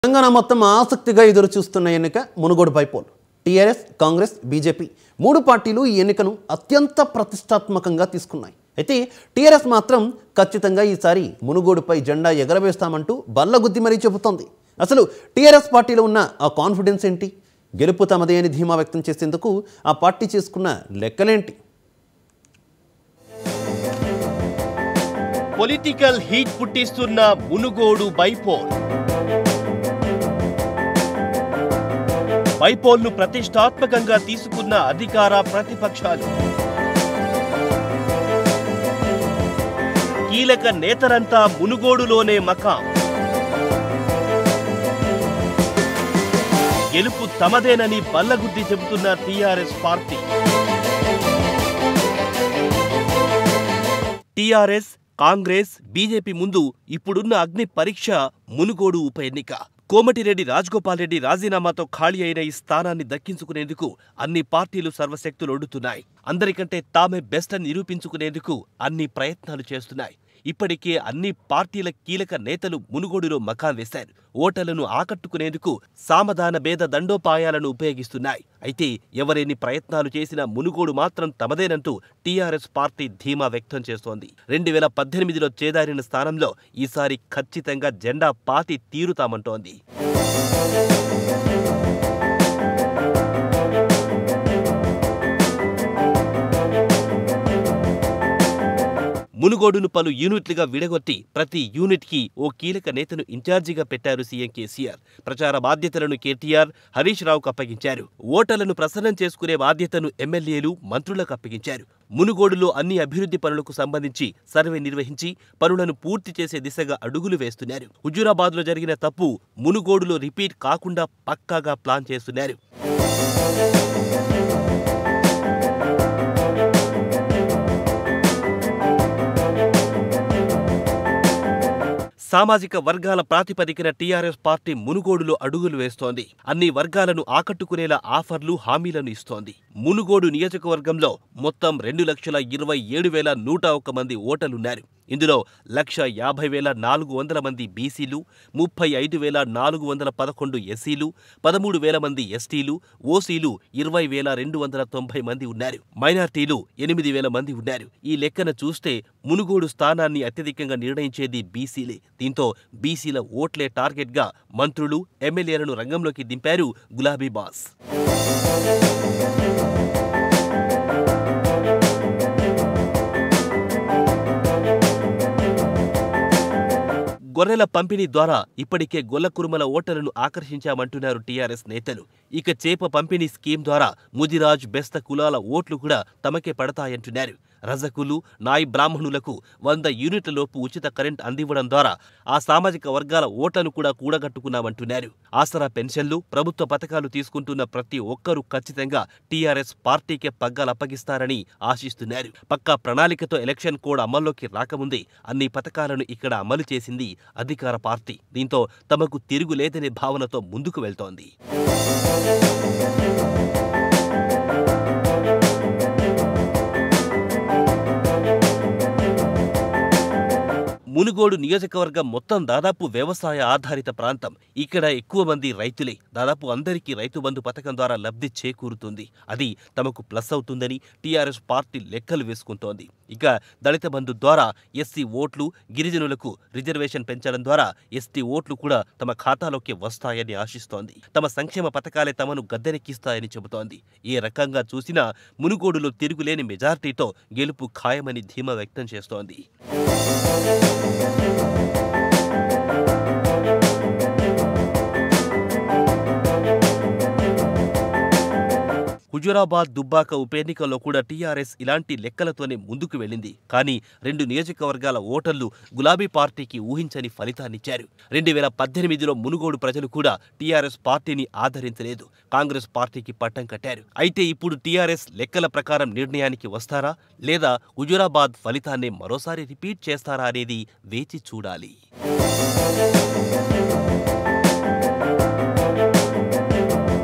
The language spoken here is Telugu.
తెలంగాణ మొత్తం ఆసక్తిగా ఎదురు చూస్తున్న ఎన్నిక Munugode bypoll TRS Congress BJP మూడు పార్టీలు ఈ ఎన్నికను అత్యంత ప్రతిష్టాత్మకంగా తీసుకున్నాయి అయితే టీఆర్ఎస్ మాత్రం ఖచ్చితంగా ఈసారి మునుగోడుపై జెండా ఎగరవేస్తామంటూ బల్లగుద్ది మరీ చెబుతోంది అసలు టీఆర్ఎస్ పార్టీలో ఉన్న ఆ కాన్ఫిడెన్స్ ఏంటి గెలుపు తమదే అని ధీమా వ్యక్తం చేసేందుకు ఆ పార్టీ చేసుకున్న లెక్కలేంటి పొలిటికల్ హీట్ పుట్టిస్తున్న మునుగోడు బైపోల్ బైపోల్ను ప్రతిష్టాత్మకంగా తీసుకున్న అధికార ప్రతిపక్షాలు కీలక నేతలంతా మునుగోడులోనే మకాం గెలుపు తమదేనని బల్లగుద్ది చెబుతున్న TRS party TRS Congress BJP ముందు ఇప్పుడున్న అగ్ని పరీక్ష మునుగోడు ఉప ఎన్నిక కోమటిరెడ్డి రాజగోపాల్ రెడ్డి రాజీనామాతో ఖాళీ అయిన ఈ స్థానాన్ని దక్కించుకునేందుకు అన్ని పార్టీలు సర్వశక్తులు ఒడ్డుతున్నాయి అందరికంటే తామే బెస్ట్ అని నిరూపించుకునేందుకు అన్ని ప్రయత్నాలు చేస్తున్నాయి ఇప్పటికే అన్ని పార్టీల కీలక నేతలు మునుగోడులో మకాం వేశారు ఓటర్లను ఆకట్టుకునేందుకు సామధాన భేద దండోపాయాలను ఉపయోగిస్తున్నాయి అయితే ఎవరెన్ని ప్రయత్నాలు చేసినా మునుగోడు మాత్రం తమదేనంటూ టీఆర్ఎస్ పార్టీ ధీమా వ్యక్తం చేస్తోంది రెండు వేల పద్దెనిమిదిలో చేదారిన స్థానంలో ఈసారి ఖచ్చితంగా జెండా పాతి తీరుతామంటోంది మునుగోడును పలు యూనిట్లుగా విడగొట్టి ప్రతి యూనిట్ కి ఓ కీలక నేతను ఇన్ఛార్జిగా పెట్టారు సీఎం కేసీఆర్ ప్రచార బాధ్యతలను కేటీఆర్ హరీష్ రావుకు అప్పగించారు ఓటర్లను ప్రసన్నం చేసుకునే బాధ్యతను ఎమ్మెల్యేలు మంత్రులకు అప్పగించారు మునుగోడులో అన్ని అభివృద్ధి పనులకు సంబంధించి సర్వే నిర్వహించి పనులను పూర్తి చేసే దిశగా అడుగులు వేస్తున్నారు హుజూరాబాద్లో జరిగిన తప్పు మునుగోడులో రిపీట్ కాకుండా పక్కాగా ప్లాన్ చేస్తున్నారు సామాజిక వర్గాల ప్రాతిపదికన టీఆర్ఎస్ పార్టీ మునుగోడులో అడుగులు వేస్తోంది అన్ని వర్గాలను ఆకట్టుకునేలా ఆఫర్లు హామీలను ఇస్తోంది మునుగోడు నియోజకవర్గంలో మొత్తం రెండు లక్షల ఇరవై ఏడు వేల నూట ఒక్క మంది ఓటర్లున్నారు ఇందులో లక్ష యాభై వేల నాలుగు వందల మంది బీసీలు ముప్పై ఐదు వేల నాలుగు వందల పదకొండు ఎస్సీలు పదమూడు వేల మంది ఎస్టీలు ఓసీలు ఇరవై వేల రెండు వందల తొంభై మంది ఉన్నారు మైనార్టీలు ఎనిమిది వేల మంది ఉన్నారు ఈ లెక్కన చూస్తే మునుగోడు స్థానాన్ని అత్యధికంగా నిర్ణయించేది బీసీలే దీంతో బీసీల ఓట్లే టార్గెట్గా మంత్రులు ఎమ్మెల్యేలను రంగంలోకి దింపారు గులాబీ బాస్ గొర్రెల పంపిణీ ద్వారా ఇప్పటికే గొల్ల కురుమల ఓటర్లను ఆకర్షించామంటున్నారు టీఆర్ఎస్ నేతలు ఇక చేప పంపిణీ స్కీమ్ ద్వారా ముదిరాజ్ బెస్త కులాల ఓట్లు కూడా తమకే పడతాయంటున్నారు రజకులు నాయి బ్రాహ్మణులకు వంద యూనిట్ల లోపు ఉచిత కరెంట్ అందివ్వడం ద్వారా ఆ సామాజిక వర్గాల ఓట్లను కూడా కూడగట్టుకున్నామంటున్నారు ఆసరా పెన్షన్లు ప్రభుత్వ పథకాలు తీసుకుంటున్న ప్రతి ఒక్కరూ ఖచ్చితంగా టీఆర్ఎస్ పార్టీకే పగ్గాలు అప్పగిస్తారని ఆశిస్తున్నారు పక్కా ప్రణాళికతో ఎలక్షన్ కోడ్ అమల్లోకి రాకముందే అన్ని పథకాలను ఇక్కడ అమలు చేసింది అధికార పార్టీ దీంతో తమకు తిరుగులేదనే భావనతో ముందుకు వెళ్తోంది మునుగోడు నియోజకవర్గం మొత్తం దాదాపు వ్యవసాయ ఆధారిత ప్రాంతం ఇక్కడ ఎక్కువ మంది రైతులే దాదాపు అందరికీ రైతు బంధు పథకం ద్వారా లబ్ధి చేకూరుతుంది అది తమకు ప్లస్ అవుతుందని టీఆర్ఎస్ పార్టీ లెక్కలు వేసుకుంటోంది ఇక దళిత బంధు ద్వారా ఎస్సీ ఓట్లు గిరిజనులకు రిజర్వేషన్ పెంచడం ద్వారా ఎస్టీ ఓట్లు కూడా తమ ఖాతాలోకి వస్తాయని ఆశిస్తోంది తమ సంక్షేమ పథకాలే తమను గద్దెనెక్కిస్తాయని చెబుతోంది ఏ రకంగా చూసినా మునుగోడులో తిరుగులేని మెజార్టీతో గెలుపు ఖాయమని ధీమా వ్యక్తం చేస్తోంది హుజురాబాద్ దుబ్బాక ఉప ఎన్నికల్లో కూడా టీఆర్ఎస్ ఇలాంటి లెక్కలతోనే ముందుకు వెళ్ళింది కానీ రెండు నియోజకవర్గాల ఓటర్లు గులాబీ పార్టీకి ఊహించని ఫలితాన్నిచ్చారు రెండు వేల పద్దెనిమిదిలో మునుగోడు ప్రజలు కూడా టీఆర్ఎస్ పార్టీని ఆదరించలేదు కాంగ్రెస్ పార్టీకి పట్టం కట్టారు అయితే ఇప్పుడు టీఆర్ఎస్ లెక్కల ప్రకారం నిర్ణయానికి వస్తారా లేదా హుజురాబాద్ ఫలితాన్ని మరోసారి రిపీట్ చేస్తారా అనేది వేచి చూడాలి